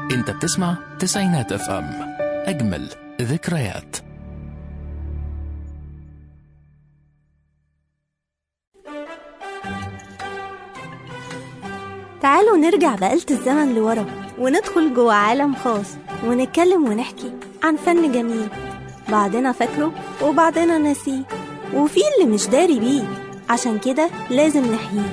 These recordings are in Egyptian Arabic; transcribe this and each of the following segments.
انت بتسمع تسعينات اف ام اجمل ذكريات تعالوا نرجع بآلة الزمن لورا وندخل جوه عالم خاص ونتكلم ونحكي عن فن جميل بعضنا فاكره وبعضنا ناسيه وفي اللي مش داري بيه عشان كده لازم نحييه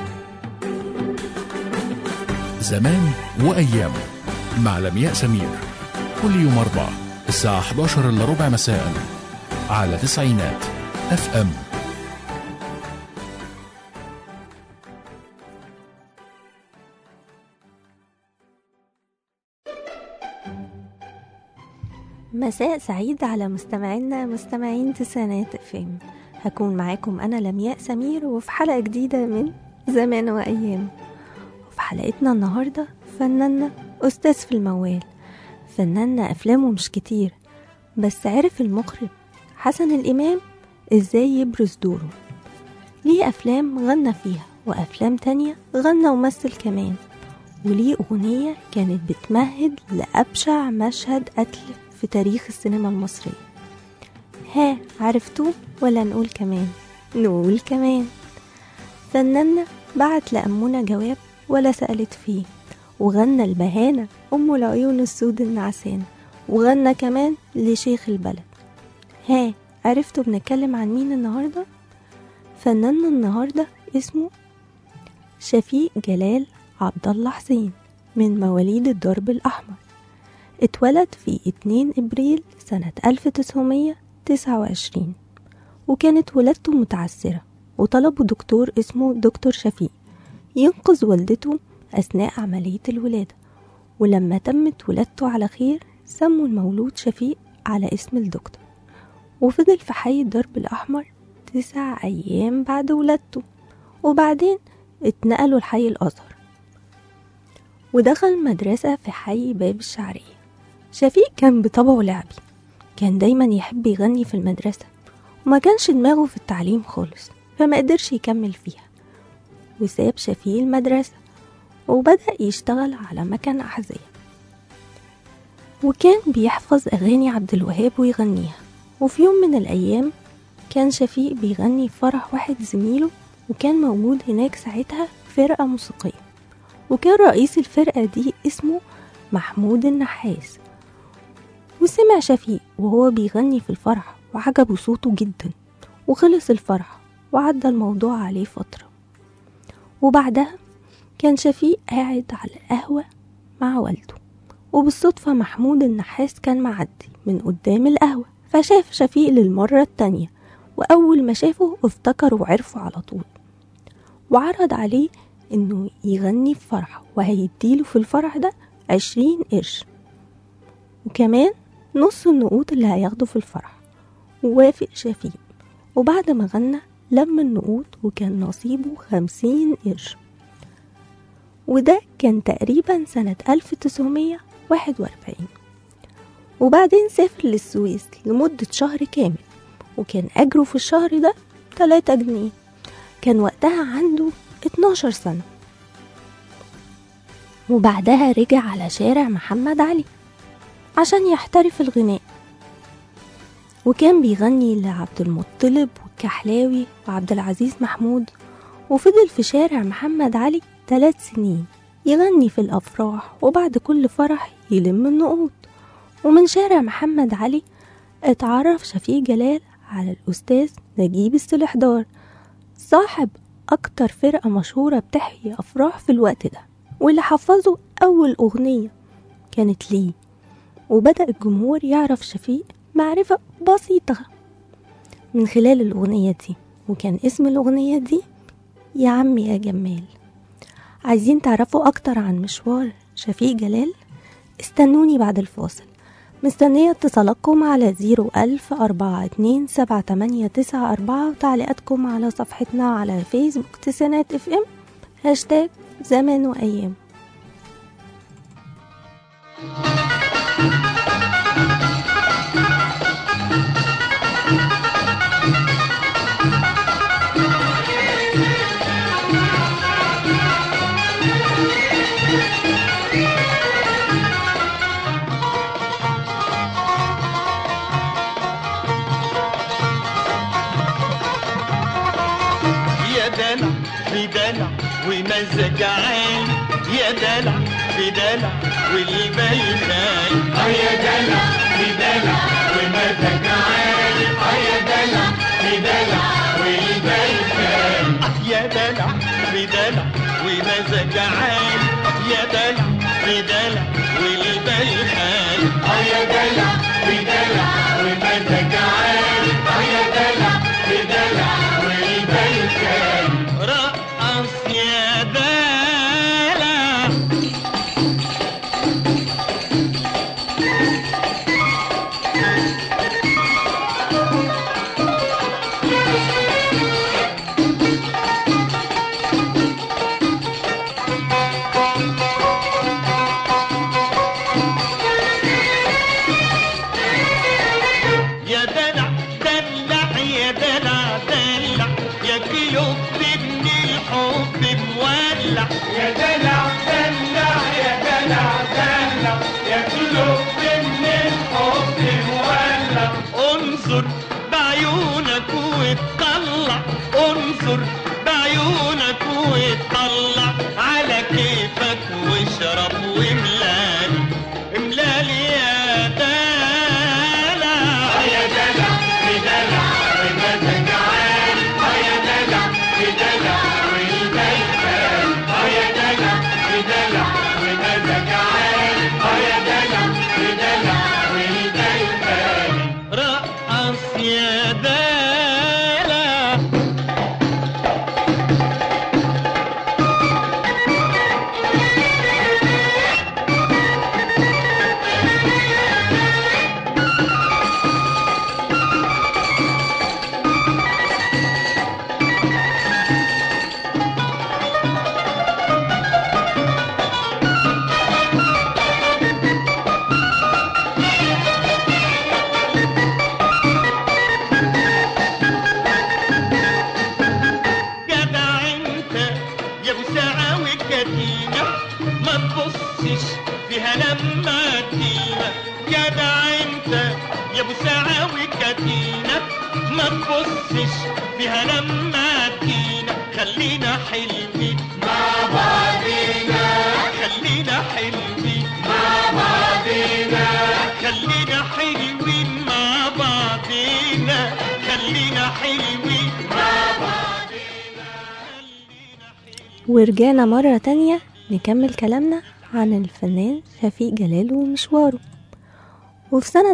زمان وأيامه مع لمياء سمير كل يوم أربعة الساعة 11 إلا ربع مساء على تسعينات اف ام مساء سعيد على مستمعينا مستمعين تسعينات فيم هكون معاكم أنا لمياء سمير وفي حلقة جديدة من زمان وأيام وفي حلقتنا النهاردة فناننا أستاذ في الموال فناننا أفلامه مش كتير بس عرف المخرج حسن الإمام إزاي يبرز دوره ليه أفلام غنى فيها وأفلام تانية غنى ومثل كمان وليه أغنية كانت بتمهد لأبشع مشهد قتل في تاريخ السينما المصرية ها عرفتوه ولا نقول كمان نقول كمان فناننا بعت لأمونة جواب ولا سألت فيه وغنى البهانة أم العيون السود النعسانة وغنى كمان لشيخ البلد ها عرفتوا بنتكلم عن مين النهاردة؟ فناننا النهاردة اسمه شفيق جلال عبد الله حسين من مواليد الدرب الأحمر اتولد في 2 إبريل سنة 1929 وكانت ولادته متعسرة وطلبوا دكتور اسمه دكتور شفيق ينقذ والدته أثناء عملية الولادة ولما تمت ولادته على خير سموا المولود شفيق على اسم الدكتور وفضل في حي الدرب الأحمر تسع أيام بعد ولادته وبعدين اتنقلوا لحي الأزهر ودخل مدرسة في حي باب الشعرية شفيق كان بطبعه لعبي كان دايما يحب يغني في المدرسة وما كانش دماغه في التعليم خالص فما قدرش يكمل فيها وساب شفيق المدرسة وبدأ يشتغل على مكان أحذية وكان بيحفظ أغاني عبد الوهاب ويغنيها وفي يوم من الأيام كان شفيق بيغني في فرح واحد زميله وكان موجود هناك ساعتها فرقة موسيقية وكان رئيس الفرقة دي اسمه محمود النحاس وسمع شفيق وهو بيغني في الفرح وعجبه صوته جدا وخلص الفرح وعدى الموضوع عليه فترة وبعدها كان شفيق قاعد على القهوة مع والده وبالصدفة محمود النحاس كان معدي من قدام القهوة فشاف شفيق للمرة التانية وأول ما شافه افتكر وعرفه على طول وعرض عليه إنه يغني في فرحه وهيديله في الفرح ده عشرين قرش وكمان نص النقود اللي هياخده في الفرح ووافق شفيق وبعد ما غنى لم النقود وكان نصيبه خمسين قرش وده كان تقريبا سنة 1941 وبعدين سافر للسويس لمدة شهر كامل وكان أجره في الشهر ده 3 جنيه كان وقتها عنده 12 سنة وبعدها رجع على شارع محمد علي عشان يحترف الغناء وكان بيغني لعبد المطلب والكحلاوي وعبد العزيز محمود وفضل في شارع محمد علي ثلاث سنين يغني في الأفراح وبعد كل فرح يلم النقود ومن شارع محمد علي اتعرف شفيق جلال على الأستاذ نجيب السلحدار صاحب أكتر فرقة مشهورة بتحيي أفراح في الوقت ده واللي حفظه أول أغنية كانت ليه وبدأ الجمهور يعرف شفيق معرفة بسيطة من خلال الأغنية دي وكان اسم الأغنية دي يا عمي يا جمال عايزين تعرفوا أكتر عن مشوار شفيق جلال استنوني بعد الفاصل مستنية اتصالاتكم على زيرو ألف أربعة اتنين سبعة تمانية تسعة أربعة وتعليقاتكم على صفحتنا على فيسبوك تسعينات اف ام هاشتاج زمان وأيام ومزج عالي يا دلع في دلع والبال خالي اه يا دلع في دلع ومزج عالي اه يا دلع في دلع والبال خالي اه يا دلع في دلع ومزج عالي اه يا دلع في دلع والبال خالي اه يا دلع في دلع ومزج عالي اه يا دلع في دلع والبال خالي رقص يا دلع يا دلع دلع يا دلع دلع يا كيلو ابن الحب مولع يا دلع دلع يا دلع دلع يا كيلو ابن الحب مولع انظر بعيونك واتطلع انظر بعيونك واتطلع على كيفك واشرب واملالي املالي يا دلع يا دلع في دلع ومزج عالي يا دلع في دلع والبيت يا دلع في دلع ومزج عالي يا دلع في دلع والبيت رقص يا دلع جدع انت يا وسعة وكتيمة ما تبصش فيها لما تيمة جدع انت يا وسعة وكتيمة ما تبصش فيها لما تيمة خلينا حلوين مع بعضينا خلينا حلوين مع بعضينا خلينا حلوين مع بعضينا خلينا حلوين مع بعضينا خلينا حلوين ورجعنا مرة تانية نكمل كلامنا عن الفنان شفيق جلال ومشواره وفي سنة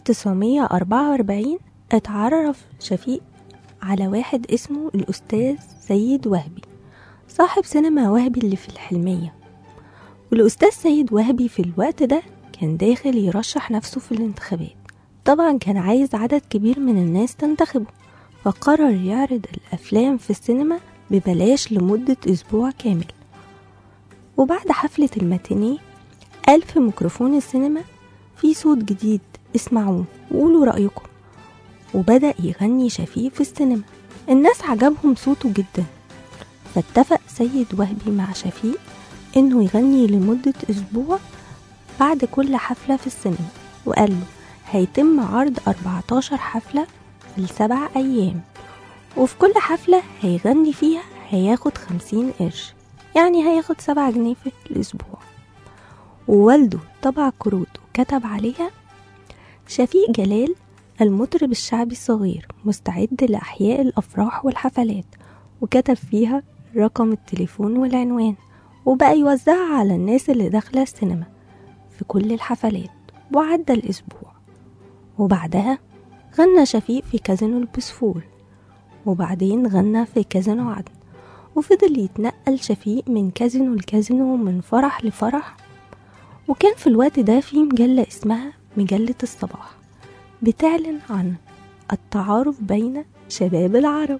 1944 اتعرف شفيق على واحد اسمه الأستاذ سيد وهبي صاحب سينما وهبي اللي في الحلمية والأستاذ سيد وهبي في الوقت ده كان داخل يرشح نفسه في الانتخابات طبعا كان عايز عدد كبير من الناس تنتخبه فقرر يعرض الأفلام في السينما ببلاش لمدة أسبوع كامل وبعد حفلة الماتينيه قال في ميكروفون السينما في صوت جديد اسمعوه وقولوا رأيكم وبدأ يغني شفيق في السينما الناس عجبهم صوته جدا فاتفق سيد وهبي مع شفيق انه يغني لمدة اسبوع بعد كل حفلة في السينما وقال له هيتم عرض 14 حفلة في السبع أيام وفي كل حفلة هيغني فيها هياخد خمسين قرش يعني هياخد سبعة جنيه في الأسبوع ووالده طبع كروت وكتب عليها شفيق جلال المطرب الشعبي الصغير مستعد لأحياء الأفراح والحفلات وكتب فيها رقم التليفون والعنوان وبقى يوزعها على الناس اللي داخلة السينما في كل الحفلات وعدى الأسبوع وبعدها غنى شفيق في كازينو البوسفور وبعدين غنى في كازينو عدن وفضل يتنقل شفيق من كازينو لكازينو من فرح لفرح وكان في الوقت ده في مجلة اسمها مجلة الصباح بتعلن عن التعارف بين شباب العرب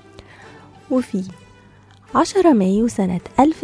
وفي 10 مايو سنة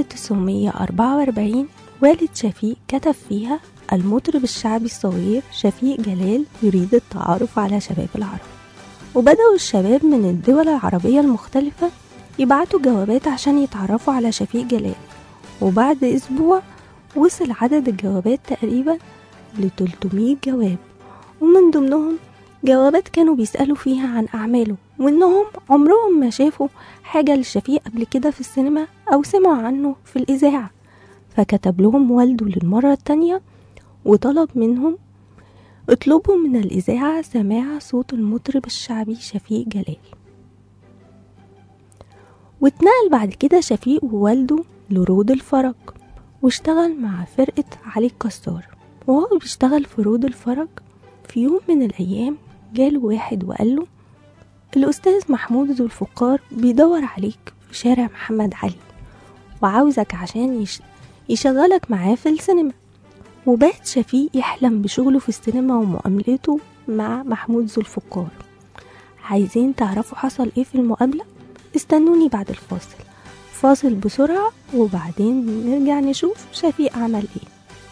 1944 والد شفيق كتب فيها المطرب الشعبي الصغير شفيق جلال يريد التعارف على شباب العرب وبدأوا الشباب من الدول العربية المختلفة يبعتوا جوابات عشان يتعرفوا على شفيق جلال وبعد أسبوع وصل عدد الجوابات تقريبا ل 300 جواب ومن ضمنهم جوابات كانوا بيسألوا فيها عن أعماله وإنهم عمرهم ما شافوا حاجة لشفيق قبل كده في السينما أو سمعوا عنه في الإذاعة فكتب لهم والده للمرة التانية وطلب منهم اطلبوا من الإذاعة سماع صوت المطرب الشعبي شفيق جلال واتنقل بعد كده شفيق ووالده لرود الفرج واشتغل مع فرقة علي الكسار وهو بيشتغل في رود الفرج في يوم من الأيام جاله واحد وقال له الأستاذ محمود ذو الفقار بيدور عليك في شارع محمد علي وعاوزك عشان يش... يشغلك معاه في السينما وبات شفيق يحلم بشغله في السينما ومقابلته مع محمود ذو الفقار عايزين تعرفوا حصل ايه في المقابلة؟ استنوني بعد الفاصل فاصل بسرعة وبعدين نرجع نشوف شفيق عمل ايه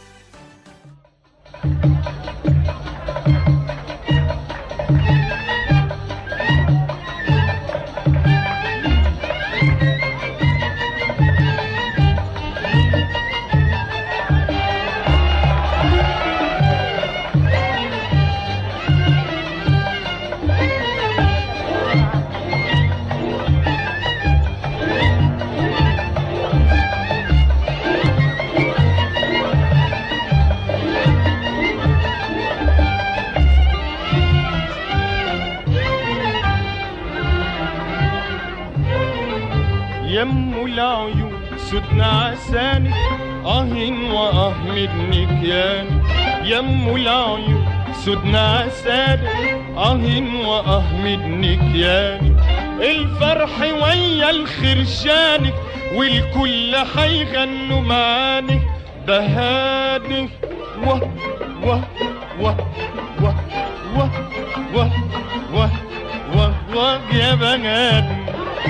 يم العيون سدنا عسانك آهن وآه منك ياني يم العيون سدنا عسانك آهن وآه منك ياني الفرح ويا الخرشانك والكل حيغنوا معانك بهانك و و و و و و و و و يا بنات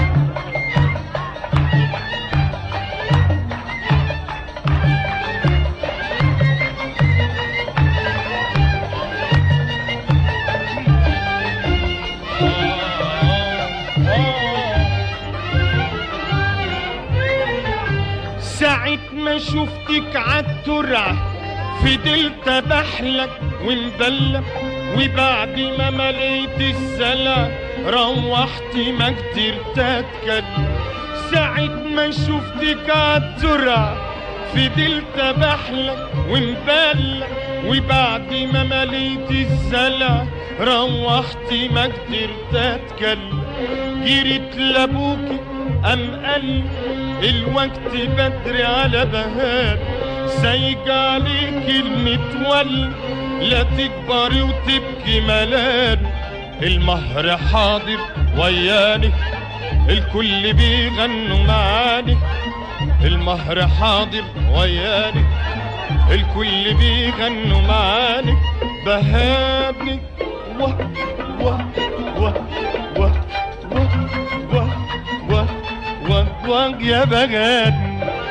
ساعة ما شفتك عالترعة فضلت بحلك ومدلع وبعد ما مليت السلع روحت ما قدرت اتكلم ساعة ما شفتك عالترعة فضلت بحلك ومبلع وبعد ما مليت السلع روحت ما قدرت اتكلم جريت لابوكي ام قال الوقت بدري على بهار سايق عليك المتولي لا تكبري وتبكي ملان المهر حاضر وياني الكل بيغنوا معاني المهر حاضر وياني الكل بيغنوا معاني بهابني و و و و و و و و و يا بغاد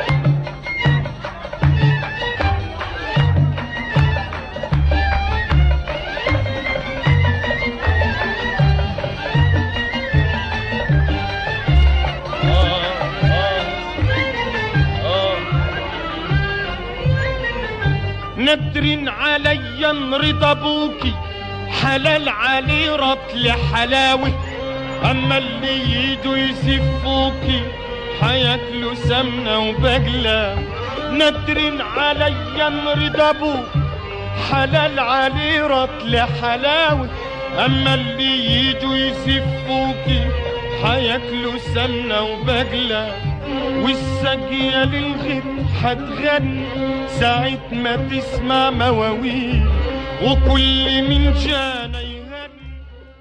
ندر عليا رضا ابوكي حلال عليه رطل حلاوه اما اللي يجوا يسفوكي حياكلوا سمنه وبقله ندر عليا رضا ابوك حلال عليه رطل حلاوه اما اللي يجوا يسفوكي حياكلوا سمنه وبقله والسقية للغد حتغني ساعة ما تسمع مواويل وكل من جانا يغني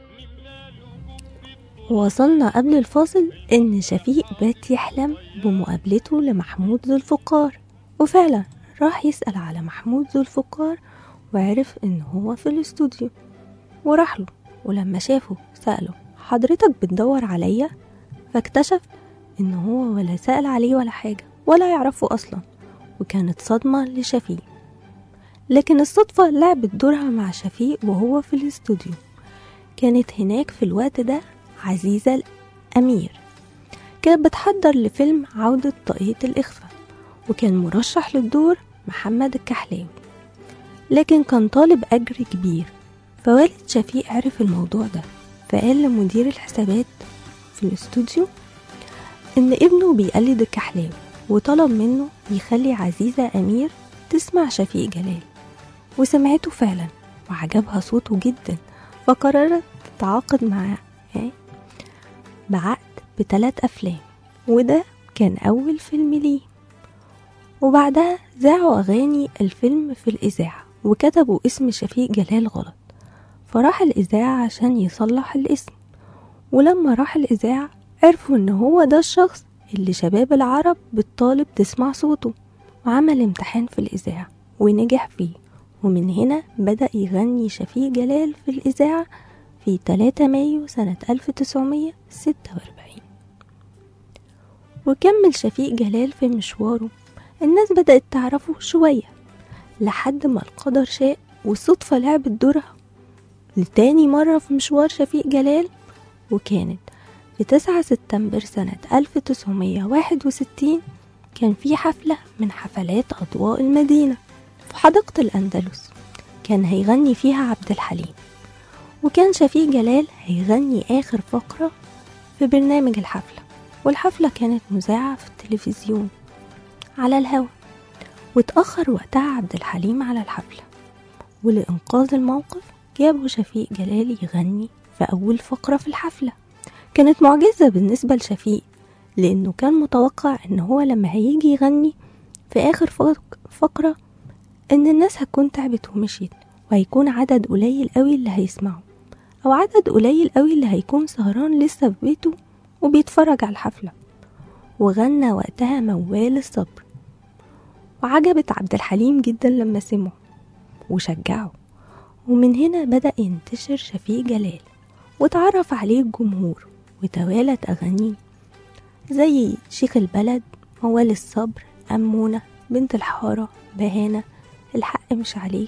وصلنا قبل الفاصل إن شفيق بات يحلم بمقابلته لمحمود ذو الفقار وفعلا راح يسأل على محمود ذو الفقار وعرف إن هو في الاستوديو وراح له ولما شافه سأله حضرتك بتدور عليا فاكتشف إن هو ولا سأل عليه ولا حاجة ولا يعرفه أصلا وكانت صدمة لشفيق لكن الصدفة لعبت دورها مع شفيق وهو في الاستوديو كانت هناك في الوقت ده عزيزة الأمير كانت بتحضر لفيلم عودة طاقية الإخفاء وكان مرشح للدور محمد الكحلاوي لكن كان طالب أجر كبير فوالد شفيق عرف الموضوع ده فقال لمدير الحسابات في الاستوديو إن ابنه بيقلد الكحلاوي وطلب منه يخلي عزيزة أمير تسمع شفيق جلال وسمعته فعلا وعجبها صوته جدا فقررت تتعاقد معاه بعقد بثلاث أفلام وده كان أول فيلم ليه وبعدها ذاعوا أغاني الفيلم في الإذاعة وكتبوا اسم شفيق جلال غلط فراح الإذاعة عشان يصلح الاسم ولما راح الإذاعة عرفوا إن هو ده الشخص اللي شباب العرب بتطالب تسمع صوته وعمل امتحان في الإذاعة ونجح فيه ومن هنا بدأ يغني شفيق جلال في الإذاعة في 3 مايو سنة 1946 وكمل شفيق جلال في مشواره الناس بدأت تعرفه شوية لحد ما القدر شاء والصدفة لعبت دورها لتاني مرة في مشوار شفيق جلال وكانت في 9 سبتمبر سنة 1961 كان في حفلة من حفلات أضواء المدينة في حديقة الأندلس كان هيغني فيها عبد الحليم وكان شفيق جلال هيغني آخر فقرة في برنامج الحفلة والحفلة كانت مذاعة في التلفزيون على الهوا واتأخر وقتها عبد الحليم على الحفلة ولإنقاذ الموقف جابوا شفيق جلال يغني في أول فقرة في الحفلة كانت معجزة بالنسبة لشفيق لأنه كان متوقع إن هو لما هيجي يغني في آخر فق- فقرة إن الناس هتكون تعبت ومشيت وهيكون عدد قليل قوي اللي هيسمعه أو عدد قليل قوي اللي هيكون سهران لسه في بيته وبيتفرج على الحفلة وغنى وقتها موال الصبر وعجبت عبد الحليم جدا لما سمعه وشجعه ومن هنا بدأ ينتشر شفيق جلال وتعرف عليه الجمهور وتوالت أغانيه زي شيخ البلد موال الصبر أمونة بنت الحارة بهانة الحق مش عليك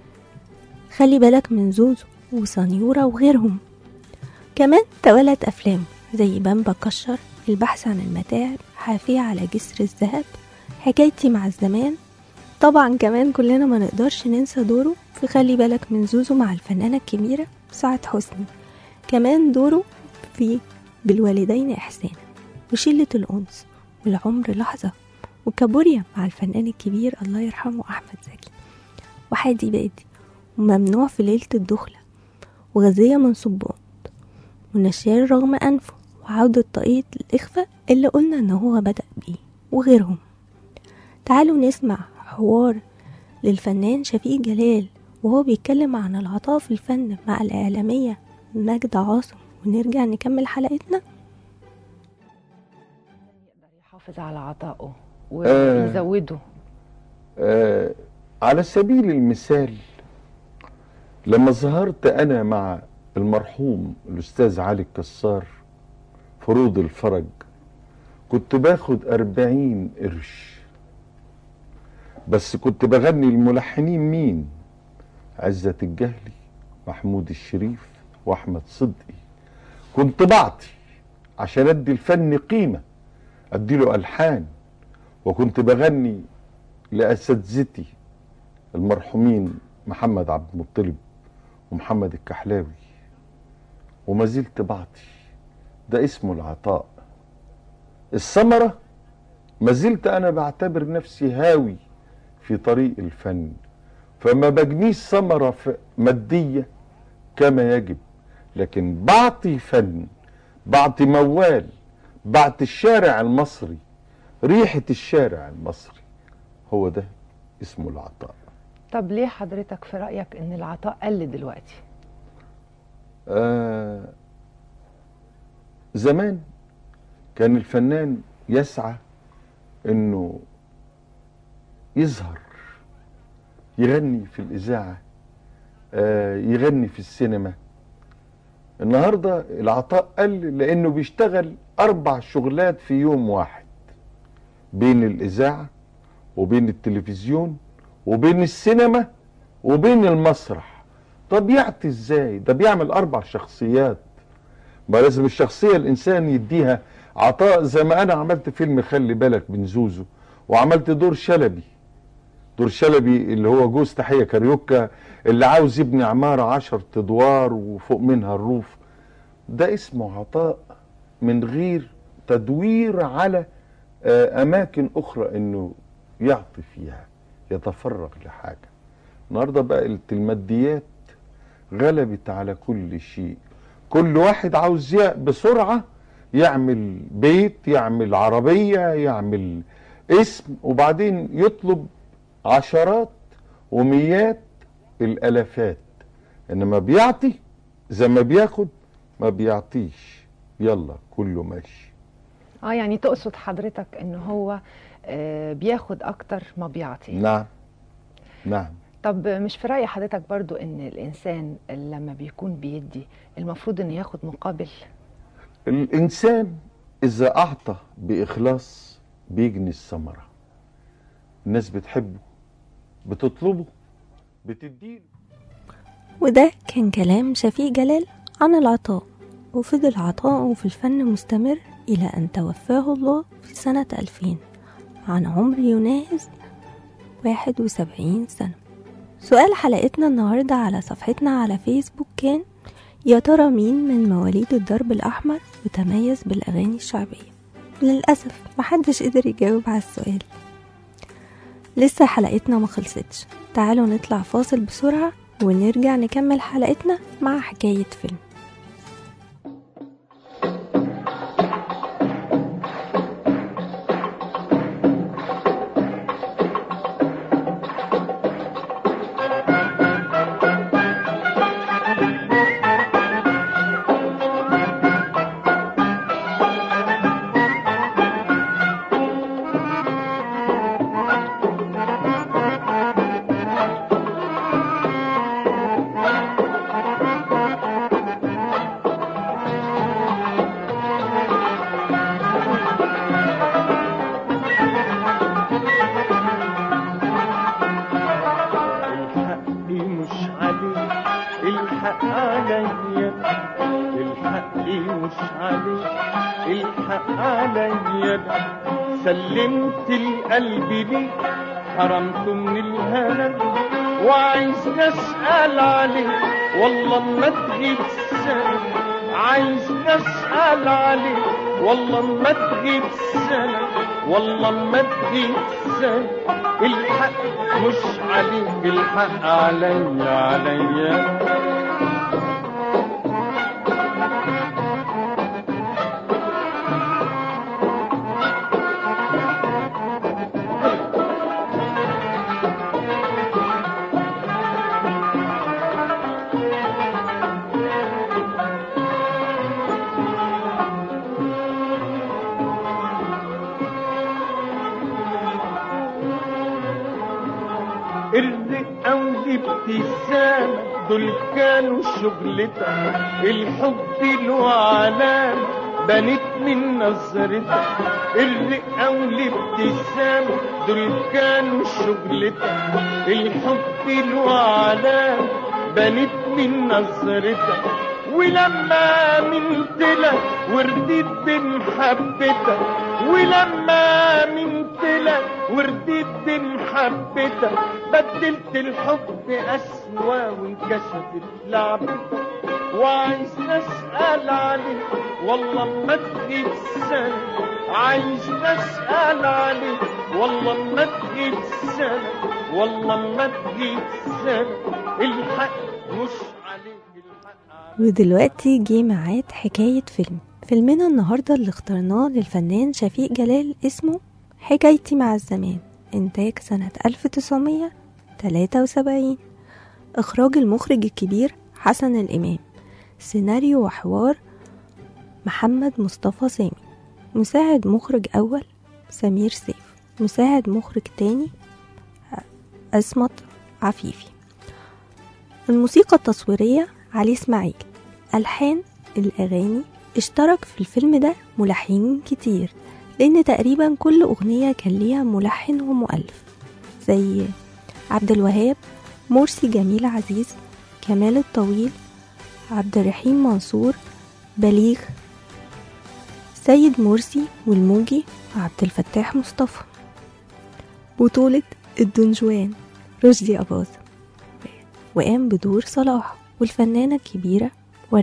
خلي بالك من زوزو وسنيورة وغيرهم كمان توالت أفلام زي بامبا كشر البحث عن المتاعب حافية على جسر الذهب حكايتي مع الزمان طبعا كمان كلنا ما نقدرش ننسى دوره في خلي بالك من زوزو مع الفنانة الكبيرة سعاد حسني كمان دوره في بالوالدين إحسانا وشلة الأنس والعمر لحظة وكابوريا مع الفنان الكبير الله يرحمه أحمد زكي وحادي بادي وممنوع في ليلة الدخلة وغازية من صباط ونشال رغم أنفه وعودة طاقية الإخفاء اللي قلنا إن هو بدأ بيه وغيرهم تعالوا نسمع حوار للفنان شفيق جلال وهو بيتكلم عن العطاء في الفن مع الإعلامية ماجدة عاصم ونرجع نكمل حلقتنا يقدر يحافظ على عطائه آه. ويزوده آه على سبيل المثال لما ظهرت أنا مع المرحوم الأستاذ علي الكسار فروض الفرج كنت باخد أربعين قرش بس كنت بغني الملحنين مين عزة الجهلي محمود الشريف وأحمد صدقي كنت بعطي عشان أدي الفن قيمة أديله ألحان وكنت بغني لأساتذتي المرحومين محمد عبد المطلب ومحمد الكحلاوي وما زلت بعطي ده اسمه العطاء الثمرة ما زلت أنا بعتبر نفسي هاوي في طريق الفن فما بجنيش ثمرة ف- مادية كما يجب لكن بعطي فن بعطي موال بعطي الشارع المصري ريحة الشارع المصري هو ده اسمه العطاء طب ليه حضرتك في رأيك ان العطاء قل دلوقتي آه زمان كان الفنان يسعى انه يظهر يغني في الاذاعه آه يغني في السينما النهارده العطاء قل لانه بيشتغل اربع شغلات في يوم واحد بين الاذاعه وبين التلفزيون وبين السينما وبين المسرح طب يعطي ازاي ده بيعمل اربع شخصيات ما لازم الشخصيه الانسان يديها عطاء زي ما انا عملت فيلم خلي بالك من زوزو وعملت دور شلبي دور شلبي اللي هو جوز تحيه كاريوكا اللي عاوز يبني عماره عشر ادوار وفوق منها الروف ده اسمه عطاء من غير تدوير على آه، اماكن اخرى انه يعطي فيها يتفرغ لحاجه النهارده بقى الماديات غلبت على كل شيء كل واحد عاوز ي- بسرعه يعمل بيت يعمل عربيه يعمل اسم وبعدين يطلب عشرات ومئات الالافات انما بيعطي زي ما بياخد ما بيعطيش يلا كله ماشي اه يعني تقصد حضرتك ان هو آه، بياخد اكتر ما بيعطي نعم نعم طب مش في رأي حضرتك برضو ان الانسان لما بيكون بيدي المفروض انه ياخد مقابل الانسان اذا اعطى باخلاص بيجني الثمره الناس بتحبه بتطلبه بتديله وده كان كلام شفيق جلال عن العطاء وفضل عطاؤه في الفن مستمر إلى أن توفاه الله في سنة 2000 عن عمر يناهز 71 سنة سؤال حلقتنا النهاردة على صفحتنا على فيسبوك كان يا ترى مين من مواليد الدرب الأحمر وتميز بالأغاني الشعبية للأسف محدش قدر يجاوب على السؤال لسه حلقتنا ما خلصتش تعالوا نطلع فاصل بسرعة ونرجع نكمل حلقتنا مع حكاية فيلم الحق مش عليك الحق عليا الحق مش عليك الحق عليا سلمت القلب ليك حرمته من الهنا وعايز اسال عليك والله ما تغيب سنه عايز اسال عليك والله ما تغيب سنه والله ما تغيب سنه الحق مش عليك الحق عليا عليا الرقة والابتسامة دول كانوا شغلتك الحب له علامة بنت من نظرتك الرقة والابتسامة دول كانوا شغلتك الحب له علامة بنت من نظرتك ولما منت لك ورديت بمحبتك ولما منت لك ورديت بمحبتك بدلت الحب أسوأ وانكشفت لعبتك وعايز أسأل عليك والله ما تغيب سنة عايز أسأل عليك والله ما تغيب سنة والله ما تغيب سنة الحق مش عليك الحق عليك ودلوقتي جه ميعاد حكاية فيلم فيلمنا النهاردة اللي اخترناه للفنان شفيق جلال اسمه حكايتي مع الزمان إنتاج سنة 1973 إخراج المخرج الكبير حسن الإمام سيناريو وحوار محمد مصطفى سامي مساعد مخرج أول سمير سيف مساعد مخرج تاني أسمت عفيفي الموسيقى التصويرية علي إسماعيل ألحان الأغاني اشترك في الفيلم ده ملحنين كتير لأن تقريبا كل أغنية كان ليها ملحن ومؤلف زي عبد الوهاب مرسي جميل عزيز كمال الطويل عبد الرحيم منصور بليغ سيد مرسي والموجي وعبد الفتاح مصطفى بطولة الدنجوان رشدي أباظة وقام بدور صلاح والفنانة الكبيرة وردة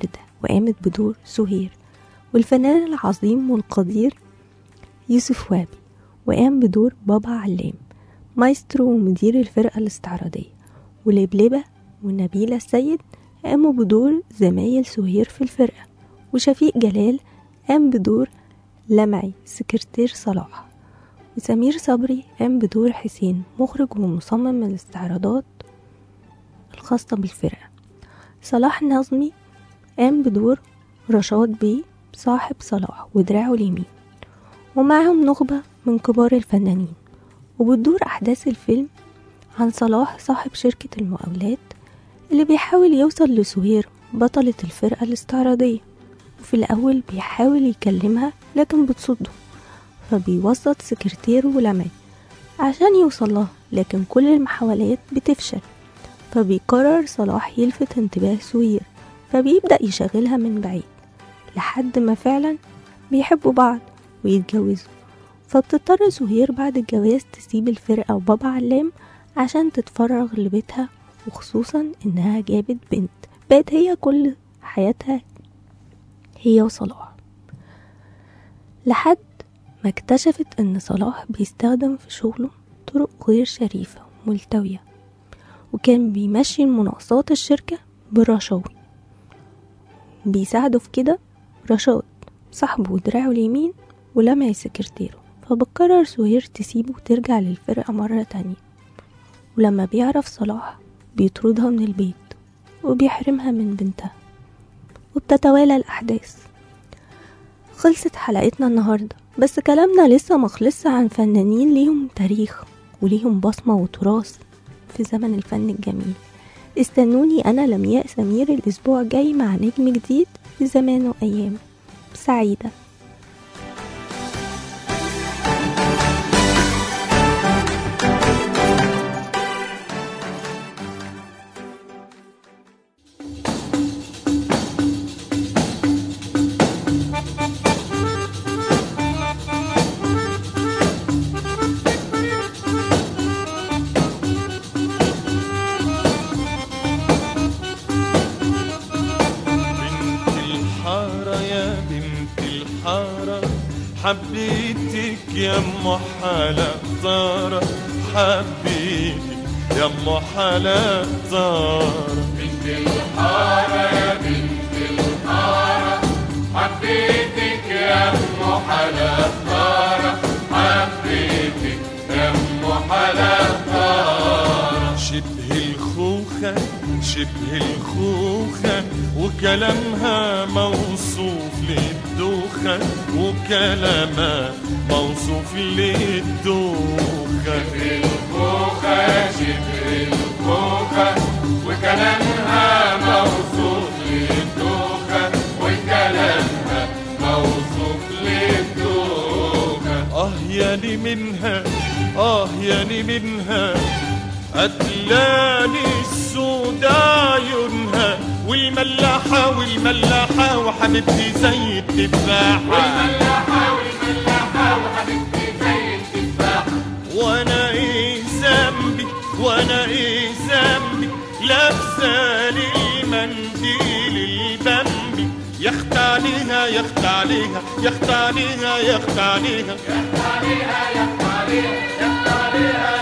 وقامت بدور سهير والفنان العظيم والقدير يوسف وابي وقام بدور بابا علام مايسترو ومدير الفرقة الاستعراضية ولبلبة ونبيلة السيد قاموا بدور زمايل سهير في الفرقة وشفيق جلال قام بدور لمعي سكرتير صلاح وسمير صبري قام بدور حسين مخرج ومصمم الاستعراضات الخاصة بالفرقة صلاح نظمي قام بدور رشاد بيه صاحب صلاح ودراعه اليمين ومعهم نخبة من كبار الفنانين وبتدور أحداث الفيلم عن صلاح صاحب شركة المقاولات اللي بيحاول يوصل لسهير بطلة الفرقة الاستعراضية وفي الأول بيحاول يكلمها لكن بتصده فبيوسط سكرتيره لمعي عشان يوصل لها لكن كل المحاولات بتفشل فبيقرر صلاح يلفت انتباه سهير فبيبدأ يشغلها من بعيد لحد ما فعلا بيحبوا بعض ويتجوزوا فبتضطر سهير بعد الجواز تسيب الفرقة وبابا علام عشان تتفرغ لبيتها وخصوصا انها جابت بنت بقت هي كل حياتها هي وصلاح لحد ما اكتشفت ان صلاح بيستخدم في شغله طرق غير شريفة وملتوية وكان بيمشي مناقصات الشركة بالرشاوي بيساعده في كده رشاد صاحبه ودراعه اليمين ولمعي سكرتيره فبتقرر سهير تسيبه وترجع للفرقة مرة تانية ولما بيعرف صلاح بيطردها من البيت وبيحرمها من بنتها وبتتوالى الأحداث خلصت حلقتنا النهاردة بس كلامنا لسه مخلص عن فنانين ليهم تاريخ وليهم بصمة وتراث في زمن الفن الجميل استنوني أنا لمياء سمير الأسبوع الجاي مع نجم جديد في زمان وأيام سعيدة بنت الحارة يا بنت الحارة حبيتك يا ام حلا طارة حبيتك يا ام حلا طارة بنت الحارة يا بنت الحارة حبيتك يا ام حلا طارة حبيتك يا ام حلا طارة شبه الخوخة شبه الخوخة وكلامها موصوف للدوخة وكلامها موصوف للدوخة شبه الخوخة شبه الخوخة وكلامها موصوف للدوخة وكلامها موصوف للدوخة اه ياني منها اه ياني منها قتلاني السود عيونها والملاحة والملاحة وحبيبتي زي التفاحة والملاحة والملاحة وحبيبتي زي التفاحة وانا ايه ذنبي وانا ايه ذنبي لابسالي المنديل البمبي يخت عليها يخت عليها يخت عليها يخت عليها يخت عليها يخت عليها يخت عليها